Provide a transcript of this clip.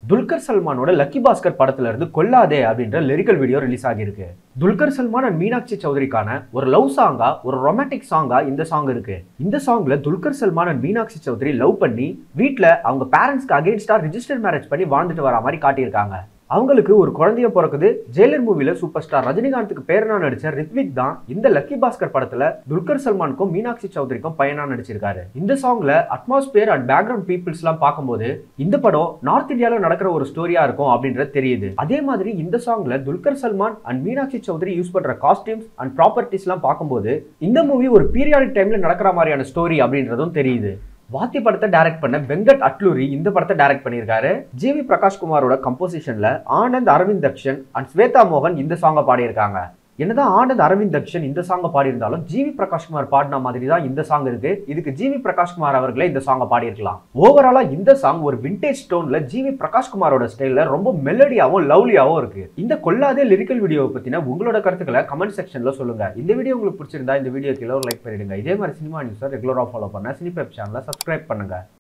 Dulquer சல்மானோட lucky Bhaskar படத்துல இருந்து கொல்லாதே அப்படின்ற லிரிக்கல் வீடியோ ரிலீஸ் ஆகியிருக்கு துல்கர் சல்மான் அண்ட் மீனாட்சி சௌத்ரிக்கான ஒரு லவ் சாங்கா ஒரு ரொமான்டிக் சாங்கா இந்த சாங் இருக்கு இந்த சாங்ல துல்கர் சல்மான் அண்ட் மீனாட்சி சௌத்ரி லவ் பண்ணி வீட்ல அவங்க பேரண்ட்ஸ்க்கு அகேன்ஸ்டா ரிஜிஸ்டர் மேரேஜ் பண்ணி வாழ்ந்துட்டு வர மாதிரி காட்டியிருக்காங்க அவங்களுக்கு ஒரு குழந்தைய பிறக்குது ஜெயிலர் மூவில சூப்பர் ஸ்டார் ரஜினிகாந்துக்கு பேரனா நடிச்ச ரித்விக் தான் இந்த லக்கி பாஸ்கர் படத்துல துல்கர் சல்மானுக்கும் மீனாட்சி சௌத்ரிக்கும் பையனா நடிச்சிருக்காரு இந்த சாங்ல அட்மாஸ்பியர் அண்ட் பேக்ரவுண்ட் பீப்புள்ஸ் எல்லாம் பார்க்கும்போது இந்த படம் நார்த் இந்தியால நடக்கிற ஒரு ஸ்டோரியா இருக்கும் அப்படின்றது தெரியுது அதே மாதிரி இந்த சாங்ல துல்கர் சல்மான் அண்ட் மீனாட்சி சௌத்ரி யூஸ் பண்ற காஸ்டியூம்ஸ் அண்ட் ப்ராப்பர்ட்டிஸ் எல்லாம் பார்க்கும்போது இந்த மூவி ஒரு பீரியாடிக் டைம்ல நடக்கிற மாதிரியான ஸ்டோரி அப்படின்றதும் தெரியுது வாத்தி படத்தை டைரக்ட் பண்ண வெங்கட் அட்லூரி இந்த படத்தை டைரக்ட் பண்ணியிருக்காரு ஜிவி பிரகாஷ் குமாரோட கம்போசிஷன்ல ஆனந்த் அரவிந்த் தக்ஷன் அண்ட் ஸ்வேதா மோகன் இந்த சாங்கை பாடியிருக்காங்க என்னதான் ஆனந்த் அரவிந்த் தக்ஷன் இந்த சாங்கை பாடியிருந்தாலும் ஜிவி பிரகாஷ்குமார் பாடின மாதிரி தான் இந்த சாங் இருக்கு இதுக்கு ஜிவி பிரகாஷ்குமார் அவர்களே இந்த சாங்கை பாடியிருக்கலாம் ஓவராலா இந்த சாங் ஒரு விண்டேஜ் டோன்ல ஜிவி பிரகாஷ்குமாரோட ஸ்டைல்ல ரொம்ப மெலடியாவும் லவ்லியாவும் இருக்கு இந்த கொல்லாதே லிரிக்கல் வீடியோவை பத்தின உங்களோட கருத்துக்களை கமெண்ட் செக்ஷன்ல சொல்லுங்க இந்த வீடியோ உங்களுக்கு பிடிச்சிருந்தா இந்த வீடியோ கீழே ஒரு லைக் பண்ணிடுங்க இதே மாதிரி சினிமா நியூஸை ரெகுலரா ஃபாலோ பண்ண சினிபெப் சேனலை சப்ஸ்கிரைப் பண்ணுங்க